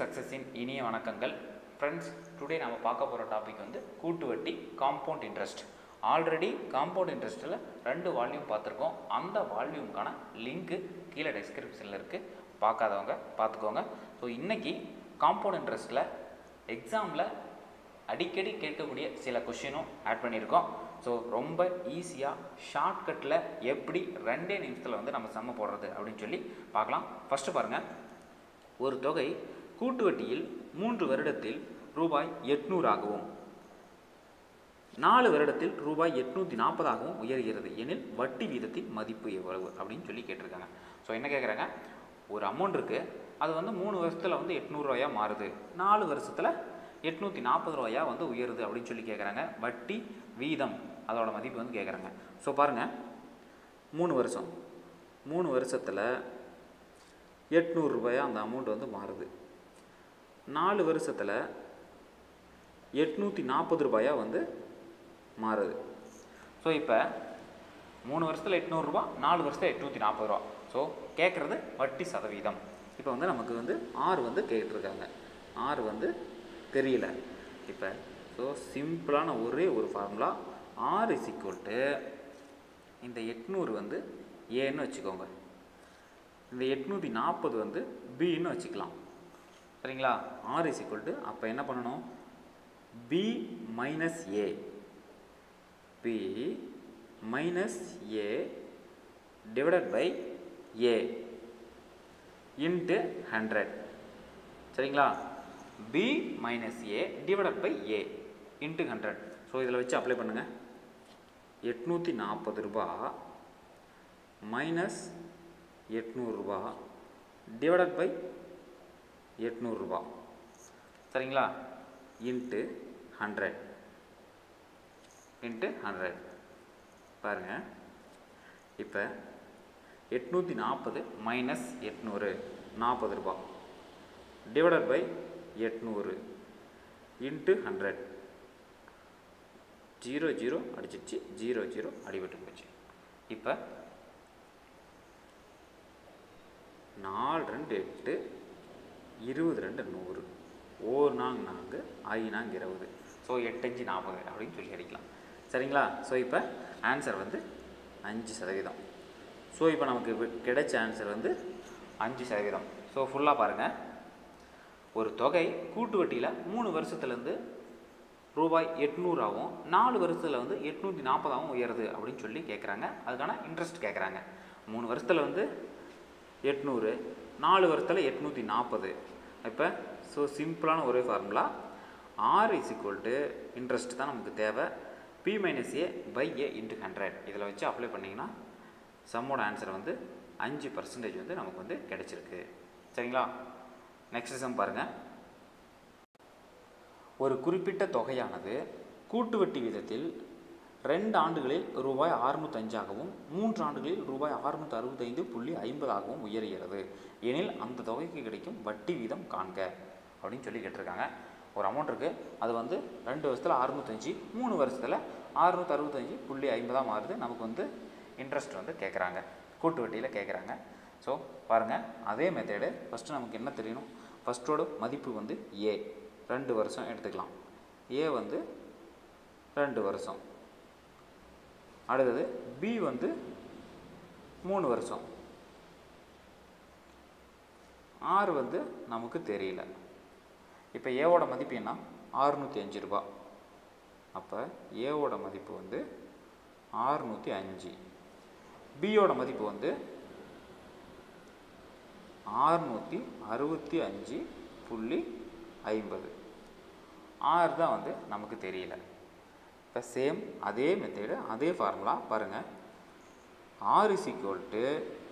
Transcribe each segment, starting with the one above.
சக்ஸஸின் இனிய வணக்கங்கள் friends today நம்ம பார்க்க போகிற டாபிக் வந்து கூட்டு வட்டி காம்பவுண்ட் இன்ட்ரெஸ்ட் ஆல்ரெடி காம்பவுண்ட் இன்ட்ரெஸ்ட்டில் ரெண்டு வால்யூம் பார்த்துருக்கோம் அந்த வால்யூம்க்கான லிங்க்கு கீழே டெஸ்கிரிப்ஷனில் இருக்குது பார்க்காதவங்க பார்த்துக்கோங்க ஸோ இன்றைக்கி காம்பவுண்ட் இன்ட்ரெஸ்ட்டில் எக்ஸாமில் அடிக்கடி கேட்கக்கூடிய சில கொஷினும் ஆட் பண்ணியிருக்கோம் ஸோ ரொம்ப ஈஸியாக ஷார்ட்கட்டில் எப்படி ரெண்டே நிமிஷத்தில் வந்து நம்ம சம்ம போடுறது அப்படின்னு சொல்லி பார்க்கலாம் ஃபஸ்ட்டு பாருங்கள் ஒரு தொகை கூட்டு வட்டியில் மூன்று வருடத்தில் ரூபாய் எட்நூறாகவும் நாலு வருடத்தில் ரூபாய் எட்நூற்றி நாற்பதாகவும் உயர்கிறது எனில் வட்டி வீதத்தின் மதிப்பு எவ்வளவு அப்படின்னு சொல்லி கேட்டிருக்காங்க ஸோ என்ன கேட்குறாங்க ஒரு அமௌண்ட் இருக்குது அது வந்து மூணு வருஷத்தில் வந்து எட்நூறுரூவாயா மாறுது நாலு வருஷத்தில் எட்நூற்றி நாற்பது ரூபாயா வந்து உயருது அப்படின்னு சொல்லி கேட்குறாங்க வட்டி வீதம் அதோட மதிப்பு வந்து கேட்குறாங்க ஸோ பாருங்கள் மூணு வருஷம் மூணு வருஷத்தில் எட்நூறுரூபாயா அந்த அமௌண்ட் வந்து மாறுது நாலு வருஷத்தில் எட்நூற்றி நாற்பது ரூபாயா வந்து மாறுது ஸோ இப்போ மூணு வருஷத்தில் எட்நூறுரூபா நாலு வருஷத்தில் எட்நூற்றி நாற்பது ரூபா ஸோ கேட்குறது வட்டி சதவீதம் இப்போ வந்து நமக்கு வந்து ஆறு வந்து கேட்டிருக்காங்க ஆறு வந்து தெரியல இப்போ ஸோ சிம்பிளான ஒரே ஒரு formula R is equal to இந்த எட்நூறு வந்து ஏன்னு வச்சுக்கோங்க இந்த எட்நூற்றி நாற்பது வந்து பின்னு வச்சுக்கலாம் சரிங்களா ஆர் இஸ் ஈக்குவல் டு அப்போ என்ன பண்ணணும் B minus A B minus A divided by A into hundred சரிங்களா B minus A divided by A into hundred so இதில் வச்சு அப்ளை பண்ணுங்கள் எட்நூற்றி நாற்பது ரூபா மைனஸ் எட்நூறுரூபா டிவைடட் பை எட்நூறுரூபா சரிங்களா இன்ட்டு ஹண்ட்ரட் இன்ட்டு ஹண்ட்ரட் பாருங்கள் இப்போ எட்நூற்றி நாற்பது மைனஸ் எட்நூறு நாற்பது ரூபா டிவைடட் பை எட்நூறு இன்ட்டு ஹண்ட்ரட் ஜீரோ ஜீரோ அடிச்சிச்சு ஜீரோ ஜீரோ அடிபட்டு போச்சு இப்போ நாலு ரெண்டு எட்டு இருபது ரெண்டு நூறு ஓர் நாங் நான்கு ஐ நாங் இருபது ஸோ எட்டஞ்சு நாற்பது அப்படின்னு சொல்லி அடிக்கலாம் சரிங்களா ஸோ இப்போ ஆன்சர் வந்து அஞ்சு சதவீதம் ஸோ இப்போ நமக்கு வி- கிடைச்ச ஆன்சர் வந்து அஞ்சு சதவீதம் ஸோ ஃபுல்லாக பாருங்கள் ஒரு தொகை கூட்டு வட்டியில் மூணு வருஷத்துலேருந்து ரூபாய் எட்நூறாகவும் நாலு வருஷத்தில் வந்து எட்நூற்றி நாற்பதாகவும் உயருது அப்படின்னு சொல்லி கேட்குறாங்க அதுக்கான இன்ட்ரெஸ்ட் கேட்குறாங்க மூணு வருஷத்தில் வந்து எட்நூறு நாலு வருஷத்தில் எட்நூற்றி நாற்பது இப்போ ஸோ சிம்பிளான ஒரே formula R is equal to interest தான் நமக்கு தேவை B minus A by A into hundred இதில் வச்சு அப்ளை பண்ணிங்கன்னா சம்மோட ஆன்சர் வந்து அஞ்சு பர்சன்டேஜ் வந்து நமக்கு வந்து கிடைச்சிருக்கு சரிங்களா நெக்ஸ்ட் சம் பாருங்கள் ஒரு குறிப்பிட்ட தொகையானது கூட்டு வட்டி விதத்தில் ரெண்டு ஆண்டுகளில் ரூபாய் அறுநூத்தஞ்சாகவும் மூன்று ஆண்டுகளில் ரூபாய் அறுநூற்றி அறுபத்தைந்து புள்ளி ஐம்பதாகவும் உயர்கிறது எனில் அந்த தொகைக்கு கிடைக்கும் வட்டி வீதம் காண்க அப்படின்னு சொல்லி கேட்டிருக்காங்க ஒரு அமௌண்ட் இருக்குது அது வந்து ரெண்டு வருஷத்தில் அறுநூத்தஞ்சு மூணு வருஷத்தில் அறுநூற்றி அறுபத்தஞ்சு புள்ளி ஐம்பதாக மாறுது நமக்கு வந்து இன்ட்ரெஸ்ட் வந்து கேட்குறாங்க கூட்டு வட்டியில் கேட்குறாங்க ஸோ பாருங்கள் அதே மெத்தேடு ஃபஸ்ட்டு நமக்கு என்ன தெரியணும் ஃபஸ்ட்டோட மதிப்பு வந்து ஏ ரெண்டு வருஷம் எடுத்துக்கலாம் ஏ வந்து ரெண்டு வருஷம் அடுத்தது பி வந்து மூணு வருஷம் ஆறு வந்து நமக்கு தெரியல இப்போ ஏவோட மதிப்பு என்ன ஆறுநூற்றி அஞ்சு ரூபா அப்போ ஏவோட மதிப்பு வந்து ஆறுநூற்றி அஞ்சு பியோட மதிப்பு வந்து ஆறுநூற்றி அறுபத்தி அஞ்சு புள்ளி ஐம்பது ஆறு தான் வந்து நமக்கு தெரியல இப்போ சேம் அதே மெத்தேடு அதே ஃபார்முலா பாருங்கள் R is equal to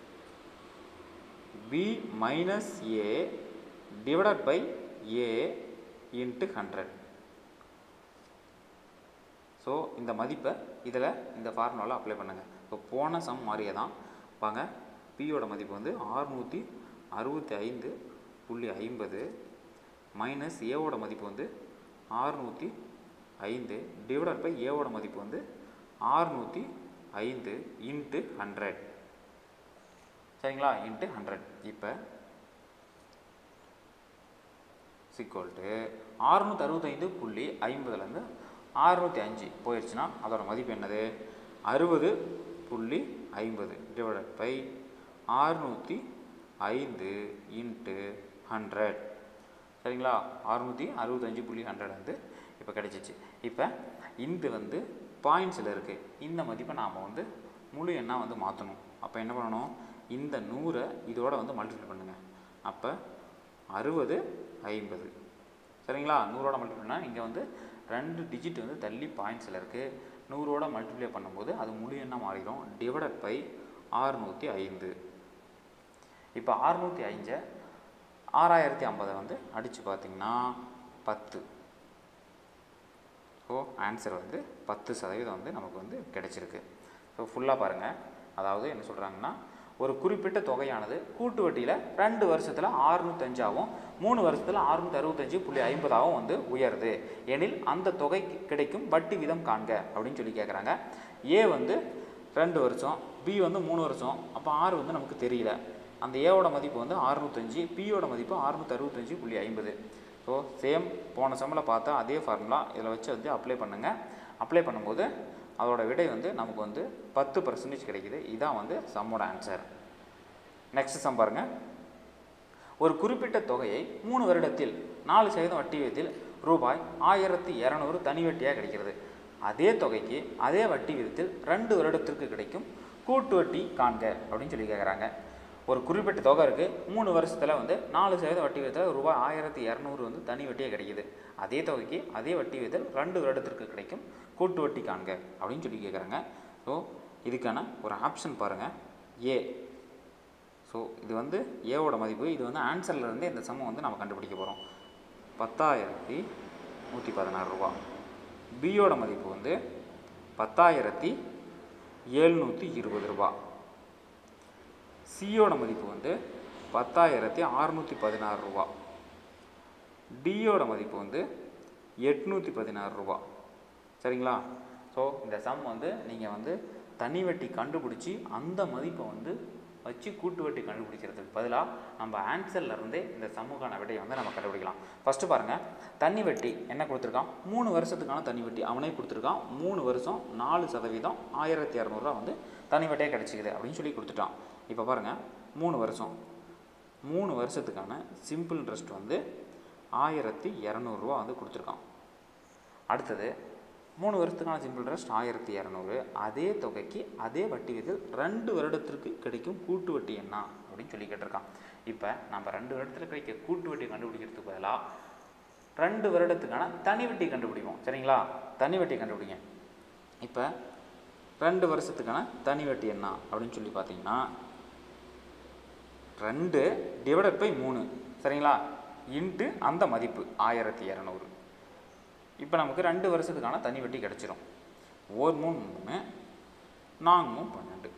B minus A divided by A into hundred so இந்த மதிப்பை இதில் இந்த ஃபார்முலாவில் அப்ளை பண்ணுங்கள் இப்போ போன சம் மாதிரியே தான் வாங்க பியோட மதிப்பு வந்து ஆறுநூற்றி அறுபத்தி ஐந்து புள்ளி ஐம்பது மைனஸ் ஏவோட மதிப்பு வந்து ஆறுநூற்றி ஐந்து டிவைடட் பை ஏவோட மதிப்பு வந்து ஆறுநூற்றி ஐந்து இன்ட்டு ஹண்ட்ரட் சரிங்களா இன்ட்டு ஹண்ட்ரட் இப்போ சிக்வல் டு அறுநூற்றி அறுபத்தைந்து புள்ளி ஐம்பதுலேருந்து அறுநூற்றி அஞ்சு போயிடுச்சுன்னா அதோட மதிப்பு என்னது அறுபது புள்ளி ஐம்பது டிவைடட் பை அறுநூற்றி ஐந்து இன்ட்டு ஹண்ட்ரட் சரிங்களா அறுநூற்றி அறுபத்தஞ்சு புள்ளி ஹண்ட்ரட் வந்து இப்போ கிடைச்சிச்சு இப்போ இது வந்து பாயிண்ட்ஸில் இருக்குது இந்த மதிப்பை நாம் வந்து முழு எண்ணாக வந்து மாற்றணும் அப்போ என்ன பண்ணணும் இந்த நூறை இதோட வந்து மல்டிப்ளை பண்ணுங்கள் அப்போ அறுபது ஐம்பது சரிங்களா நூறோட மல்டிப்ளை பண்ணால் இங்கே வந்து ரெண்டு டிஜிட் வந்து தள்ளி பாயிண்ட்ஸில் இருக்குது நூறோட மல்டிப்ளை பண்ணும்போது அது முழு எண்ணாக மாறிடும் டிவைடட் பை ஆறுநூற்றி ஐந்து இப்போ ஆறுநூற்றி ஐஞ்சை ஆறாயிரத்தி ஐம்பதை வந்து அடித்து பார்த்தீங்கன்னா பத்து ஸோ ஆன்சர் வந்து பத்து சதவீதம் வந்து நமக்கு வந்து கிடைச்சிருக்கு ஸோ ஃபுல்லாக பாருங்கள் அதாவது என்ன சொல்கிறாங்கன்னா ஒரு குறிப்பிட்ட தொகையானது கூட்டு வட்டியில் ரெண்டு வருஷத்தில் ஆறுநூத்தஞ்சாகவும் மூணு வருஷத்தில் அறுநூத்தி அறுபத்தஞ்சு புள்ளி ஐம்பதாகவும் வந்து உயருது எனில் அந்த தொகை கிடைக்கும் வட்டி வீதம் காண்க அப்படின்னு சொல்லி கேட்குறாங்க ஏ வந்து ரெண்டு வருஷம் பி வந்து மூணு வருஷம் அப்போ ஆறு வந்து நமக்கு தெரியல அந்த ஏவோட மதிப்பு வந்து அறுநூத்தஞ்சு பியோட மதிப்பு அறுநூத்தி அறுபத்தஞ்சு புள்ளி ஐம்பது ஸோ சேம் போன செம்மில் பார்த்தா அதே ஃபார்முலா இதில் வச்சு வந்து அப்ளை பண்ணுங்கள் அப்ளை பண்ணும்போது அதோட விடை வந்து நமக்கு வந்து பத்து பர்சன்டேஜ் கிடைக்குது இதான் வந்து சம்மோட ஆன்சர் நெக்ஸ்ட் சம் பாருங்க ஒரு குறிப்பிட்ட தொகையை மூணு வருடத்தில் நாலு சதவீதம் வட்டி விதத்தில் ரூபாய் ஆயிரத்தி இரநூறு தனி வட்டியாக கிடைக்கிறது அதே தொகைக்கு அதே வட்டி விதத்தில் ரெண்டு வருடத்திற்கு கிடைக்கும் கூட்டு வட்டி காண்க அப்படின்னு சொல்லி கேட்குறாங்க ஒரு குறிப்பிட்ட தொகை இருக்குது மூணு வருஷத்தில் வந்து நாலு சதவீதம் வட்டி விதத்தில் ரூபாய் ஆயிரத்தி இரநூறு வந்து தனி வட்டியாக கிடைக்குது அதே தொகைக்கு அதே வட்டி விதத்தில் ரெண்டு வருடத்திற்கு கிடைக்கும் கூட்டு வட்டி காண்க அப்படின்னு சொல்லி கேட்குறாங்க ஸோ இதுக்கான ஒரு ஆப்ஷன் பாருங்கள் ஏ ஸோ இது வந்து ஏவோட மதிப்பு இது வந்து ஆன்சரில் இருந்து இந்த சம்மம் வந்து நம்ம கண்டுபிடிக்க போகிறோம் பத்தாயிரத்தி நூற்றி பதினாறு ரூபா பியோட மதிப்பு வந்து பத்தாயிரத்தி எழுநூற்றி இருபது ரூபா சியோட மதிப்பு வந்து பத்தாயிரத்தி அறுநூற்றி பதினாறு ரூபா டியோட மதிப்பு வந்து எட்நூற்றி பதினாறு ரூபா சரிங்களா ஸோ இந்த சம் வந்து நீங்கள் வந்து தனி வட்டி கண்டுபிடிச்சி அந்த மதிப்பை வந்து வச்சு கூட்டு வட்டி கண்டுபிடிக்கிறதுக்கு பதிலாக நம்ம ஆன்சர்ல இருந்தே இந்த சம்முக்கான விடையை வந்து நம்ம கண்டுபிடிக்கலாம் ஃபஸ்ட்டு பாருங்கள் தண்ணி வட்டி என்ன கொடுத்துருக்கான் மூணு வருஷத்துக்கான தண்ணி வட்டி அவனே கொடுத்துருக்கான் மூணு வருஷம் நாலு சதவீதம் ஆயிரத்தி இரநூறுவா வந்து தனி வட்டியாக கிடச்சிக்குது அப்படின்னு சொல்லி கொடுத்துட்டான் இப்போ பாருங்கள் மூணு வருஷம் மூணு வருஷத்துக்கான சிம்பிள் இன்ட்ரெஸ்ட் வந்து ஆயிரத்தி இரநூறுவா வந்து கொடுத்துருக்கான் அடுத்தது மூணு வருஷத்துக்கான சிம்பிள் இன்ட்ரெஸ்ட் ஆயிரத்தி இரநூறு அதே தொகைக்கு அதே வட்டி விகிதத்தில் ரெண்டு வருடத்திற்கு கிடைக்கும் கூட்டு வட்டி என்ன அப்படின்னு சொல்லி கேட்டிருக்கான் இப்போ நம்ம ரெண்டு வருடத்தில் கிடைக்க கூட்டு வட்டி கண்டுபிடிக்கிறதுக்கு பதிலாக ரெண்டு வருடத்துக்கான தனி வட்டி கண்டுபிடிப்போம் சரிங்களா தனி வட்டி கண்டுபிடிங்க இப்போ ரெண்டு வருஷத்துக்கான தனி வட்டி என்ன அப்படின்னு சொல்லி பார்த்தீங்கன்னா ரெண்டு டிவைடட் பை மூணு சரிங்களா இன்ட்டு அந்த மதிப்பு ஆயிரத்தி இரநூறு இப்போ நமக்கு ரெண்டு வருஷத்துக்கான தனி வட்டி கிடச்சிரும் ஒரு மூணு மூணு நான்கு மூணு பன்னெண்டு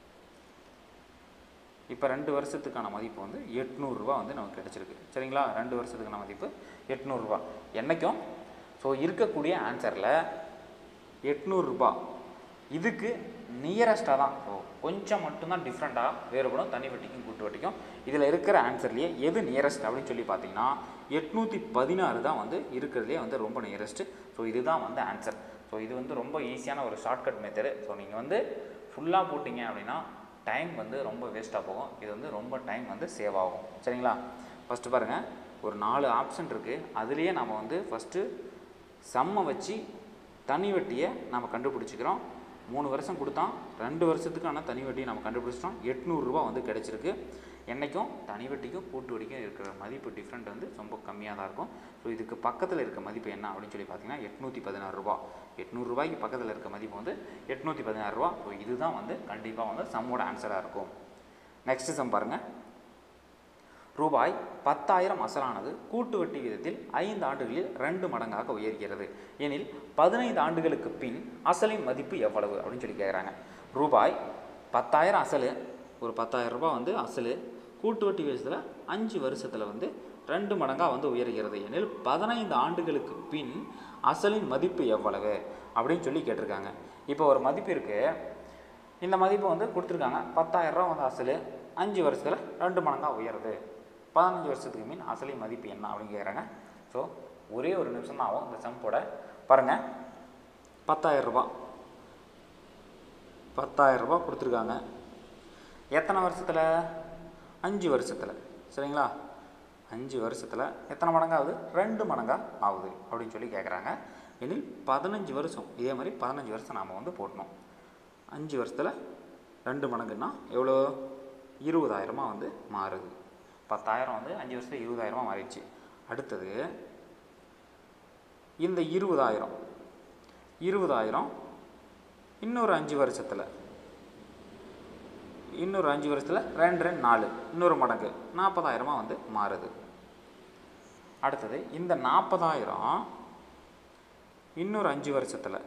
இப்போ ரெண்டு வருஷத்துக்கான மதிப்பு வந்து எட்நூறுரூவா வந்து நமக்கு கிடச்சிருக்கு சரிங்களா ரெண்டு வருஷத்துக்கான மதிப்பு எட்நூறுரூவா என்றைக்கும் ஸோ இருக்கக்கூடிய ஆன்சரில் எட்நூறுரூபா இதுக்கு நியரஸ்ட்டாக தான் ஸோ கொஞ்சம் மட்டும்தான் டிஃப்ரெண்ட்டாக வேறுபடும் தனி வட்டிக்கும் கூட்டு வட்டிக்கும் இதில் இருக்கிற ஆன்சர்லேயே எது நியரஸ்ட் அப்படின்னு சொல்லி பார்த்தீங்கன்னா எட்நூற்றி பதினாறு தான் வந்து இருக்கிறதுலே வந்து ரொம்ப நியரஸ்ட்டு ஸோ இதுதான் வந்து ஆன்சர் ஸோ இது வந்து ரொம்ப ஈஸியான ஒரு ஷார்ட்கட் மெத்தடு ஸோ நீங்கள் வந்து ஃபுல்லாக போட்டிங்க அப்படின்னா டைம் வந்து ரொம்ப வேஸ்ட்டாக போகும் இது வந்து ரொம்ப டைம் வந்து சேவ் ஆகும் சரிங்களா ஃபஸ்ட்டு பாருங்கள் ஒரு நாலு ஆப்ஷன் இருக்குது அதுலேயே நம்ம வந்து ஃபஸ்ட்டு சம்மை வச்சு தனி வட்டியை நம்ம கண்டுபிடிச்சிக்கிறோம் மூணு வருஷம் கொடுத்தான் ரெண்டு வருஷத்துக்கான தனி வட்டியை நம்ம கண்டுபிடிச்சிட்டோம் எட்நூறுரூவா வந்து கிடச்சிருக்கு என்றைக்கும் தனி வட்டிக்கும் கூட்டு வட்டிக்கும் இருக்கிற மதிப்பு டிஃப்ரெண்ட் வந்து ரொம்ப கம்மியாக தான் இருக்கும் ஸோ இதுக்கு பக்கத்தில் இருக்க மதிப்பு என்ன அப்படின்னு சொல்லி பார்த்தீங்கன்னா எட்நூற்றி பதினாறு ரூபா எட்நூறுரூபாய்க்கு பக்கத்தில் இருக்க மதிப்பு வந்து எட்நூற்றி பதினாறு ரூபா ஸோ இதுதான் வந்து கண்டிப்பாக வந்து சம்மோட ஆன்சராக இருக்கும் நெக்ஸ்ட் சம் பாருங்கள் ரூபாய் பத்தாயிரம் அசலானது கூட்டு வட்டி விதத்தில் ஐந்து ஆண்டுகளில் ரெண்டு மடங்காக உயர்கிறது எனில் பதினைந்து ஆண்டுகளுக்கு பின் அசலின் மதிப்பு எவ்வளவு அப்படின்னு சொல்லி கேட்குறாங்க ரூபாய் பத்தாயிரம் அசல் ஒரு பத்தாயிரம் ரூபாய் வந்து அசல் கூட்டு வட்டி விதத்தில் அஞ்சு வருஷத்தில் வந்து ரெண்டு மடங்காக வந்து உயர்கிறது எனில் பதினைந்து ஆண்டுகளுக்கு பின் அசலின் மதிப்பு எவ்வளவு அப்படின்னு சொல்லி கேட்டிருக்காங்க இப்போ ஒரு மதிப்பு இருக்குது இந்த மதிப்பு வந்து கொடுத்துருக்காங்க பத்தாயிரம் ரூபா வந்து அசல் அஞ்சு வருஷத்தில் ரெண்டு மடங்காக உயருது பதினஞ்சு வருஷத்துக்கு மீன் அசலின் மதிப்பு என்ன அப்படின்னு கேட்குறாங்க ஸோ ஒரே ஒரு நிமிஷம் தான் ஆகும் இந்த சம் போட பாருங்கள் பத்தாயிரம் ரூபாய் பத்தாயிரம் ரூபாய் கொடுத்துருக்காங்க எத்தனை வருஷத்தில் அஞ்சு வருஷத்தில் சரிங்களா அஞ்சு வருஷத்தில் எத்தனை மடங்காகுது ரெண்டு மடங்காக ஆகுது அப்படின்னு சொல்லி கேட்குறாங்க எனில் பதினஞ்சு வருஷம் இதே மாதிரி பதினஞ்சு வருஷம் நாம் வந்து போட்டணும் அஞ்சு வருஷத்தில் ரெண்டு மடங்குன்னா எவ்வளோ இருபதாயிரமாக வந்து மாறுது பத்தாயிரம் வந்து அஞ்சு வருஷத்தில் இருபதாயிரமாக மாறிடுச்சு அடுத்தது இந்த இருபதாயிரம் இருபதாயிரம் இன்னொரு அஞ்சு வருஷத்தில் இன்னொரு அஞ்சு வருஷத்தில் ரெண்டு ரெண்டு நாலு இன்னொரு மடங்கு நாற்பதாயிரமாக வந்து மாறுது அடுத்தது இந்த நாற்பதாயிரம் இன்னொரு அஞ்சு வருஷத்தில்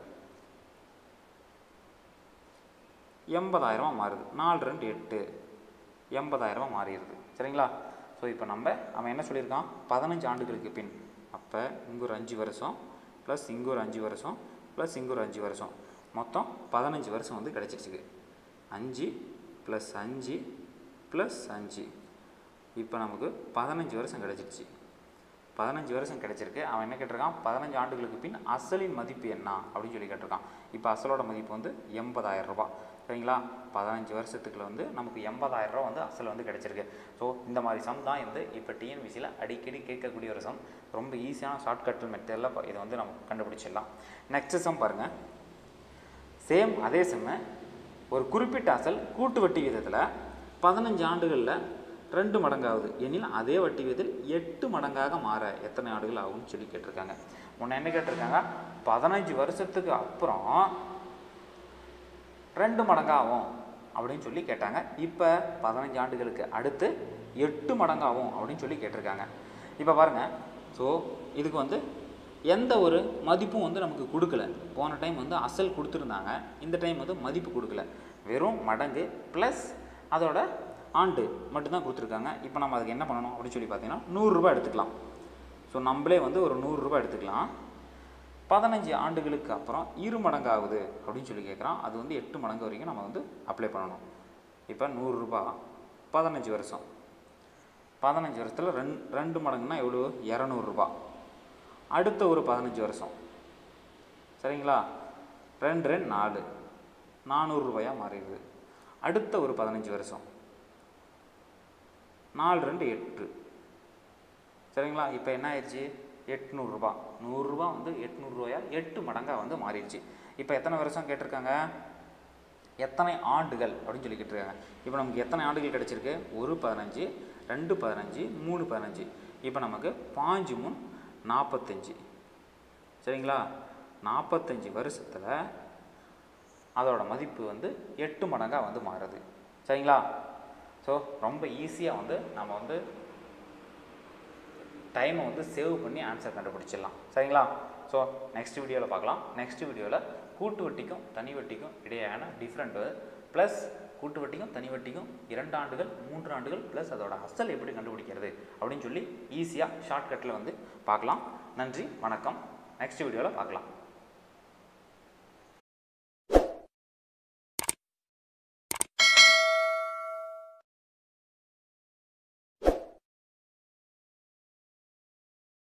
எண்பதாயிரமாக மாறுது நாலு ரெண்டு எட்டு எண்பதாயிரமாக மாறிடுது சரிங்களா ஸோ இப்போ நம்ம அவன் என்ன சொல்லியிருக்கான் பதினஞ்சு ஆண்டுகளுக்கு பின் அப்போ இங்கே ஒரு அஞ்சு வருஷம் ப்ளஸ் இங்கே ஒரு அஞ்சு வருஷம் ப்ளஸ் இங்கே ஒரு அஞ்சு வருஷம் மொத்தம் பதினஞ்சு வருஷம் வந்து கிடச்சிருச்சுக்கு அஞ்சு ப்ளஸ் அஞ்சு ப்ளஸ் அஞ்சு இப்போ நமக்கு பதினஞ்சு வருஷம் கிடச்சிருச்சு பதினஞ்சு வருஷம் கிடச்சிருக்கு அவன் என்ன கேட்டிருக்கான் பதினஞ்சு ஆண்டுகளுக்கு பின் அசலின் மதிப்பு என்ன அப்படின்னு சொல்லி கேட்டிருக்கான் இப்போ அசலோட மதிப்பு வந்து எண்பதாயிரம் ரூபாய் சரிங்களா பதினஞ்சு வருஷத்துக்குள்ள வந்து நமக்கு எண்பதாயிரம் ரூபா வந்து அசல் வந்து கிடச்சிருக்கு ஸோ இந்த மாதிரி சம் தான் வந்து இப்போ டிஎன்பிசியில் அடிக்கடி கேட்கக்கூடிய ஒரு சம் ரொம்ப ஈஸியான ஷார்ட்கட் மெத்தடில் இதை வந்து நம்ம கண்டுபிடிச்சிடலாம் நெக்ஸ்ட் சம் பாருங்கள் சேம் அதே செம்ம ஒரு குறிப்பிட்ட அசல் கூட்டு வட்டி விதத்தில் பதினஞ்சு ஆண்டுகளில் ரெண்டு மடங்காகுது எனில் அதே வட்டி விதத்தில் எட்டு மடங்காக மாற எத்தனை ஆண்டுகள் ஆகும்னு சொல்லி கேட்டிருக்காங்க முன்ன என்ன கேட்டிருக்காங்க பதினஞ்சு வருஷத்துக்கு அப்புறம் ரெண்டு மடங்காகும் அப்படின்னு சொல்லி கேட்டாங்க இப்போ பதினஞ்சு ஆண்டுகளுக்கு அடுத்து எட்டு மடங்காகும் அப்படின்னு சொல்லி கேட்டிருக்காங்க இப்போ பாருங்கள் ஸோ இதுக்கு வந்து எந்த ஒரு மதிப்பும் வந்து நமக்கு கொடுக்கல போன டைம் வந்து அசல் கொடுத்துருந்தாங்க இந்த டைம் வந்து மதிப்பு கொடுக்கல வெறும் மடங்கு ப்ளஸ் அதோட ஆண்டு மட்டும்தான் கொடுத்துருக்காங்க இப்போ நம்ம அதுக்கு என்ன பண்ணணும் அப்படின்னு சொல்லி பார்த்தீங்கன்னா நூறுரூபா எடுத்துக்கலாம் ஸோ நம்மளே வந்து ஒரு நூறுரூபா எடுத்துக்கலாம் பதினஞ்சு ஆண்டுகளுக்கு அப்புறம் இரு மடங்கு ஆகுது அப்படின்னு சொல்லி கேட்குறான் அது வந்து எட்டு மடங்கு வரைக்கும் நம்ம வந்து அப்ளை பண்ணணும் இப்போ நூறுரூபா பதினஞ்சு வருஷம் பதினஞ்சு வருஷத்தில் ரெண் ரெண்டு மடங்குனா எவ்வளோ இரநூறுபா அடுத்த ஒரு பதினஞ்சு வருஷம் சரிங்களா ரெண்டு ரெண்டு நாலு நானூறுரூபாயாக மாறிடுது அடுத்த ஒரு பதினஞ்சு வருஷம் நாலு ரெண்டு எட்டு சரிங்களா இப்போ என்ன ஆயிடுச்சு எட்நூறுரூபா நூறுரூபா வந்து எட்நூறுரூவாயா எட்டு மடங்காக வந்து மாறிடுச்சு இப்போ எத்தனை வருஷம் கேட்டிருக்காங்க எத்தனை ஆண்டுகள் அப்படின்னு சொல்லி கேட்டிருக்காங்க இப்போ நமக்கு எத்தனை ஆண்டுகள் கிடச்சிருக்கு ஒரு பதினஞ்சு ரெண்டு பதினஞ்சு மூணு பதினஞ்சு இப்போ நமக்கு பாஞ்சு மூணு நாற்பத்தஞ்சு சரிங்களா நாற்பத்தஞ்சு வருஷத்தில் அதோட மதிப்பு வந்து எட்டு மடங்காக வந்து மாறுது சரிங்களா ஸோ ரொம்ப ஈஸியாக வந்து நம்ம வந்து டைமை வந்து சேவ் பண்ணி ஆன்சர் கண்டுபிடிச்சிடலாம் சரிங்களா ஸோ நெக்ஸ்ட் வீடியோவில் பார்க்கலாம் நெக்ஸ்ட் வீடியோவில் கூட்டு வட்டிக்கும் தனி வட்டிக்கும் இடையேயான டிஃப்ரெண்ட்டு ப்ளஸ் கூட்டு வட்டிக்கும் தனி வட்டிக்கும் இரண்டு ஆண்டுகள் மூன்று ஆண்டுகள் ப்ளஸ் அதோட அசல் எப்படி கண்டுபிடிக்கிறது அப்படின்னு சொல்லி ஈஸியாக ஷார்ட்கட்டில் வந்து பார்க்கலாம் நன்றி வணக்கம் நெக்ஸ்ட் வீடியோவில் பார்க்கலாம்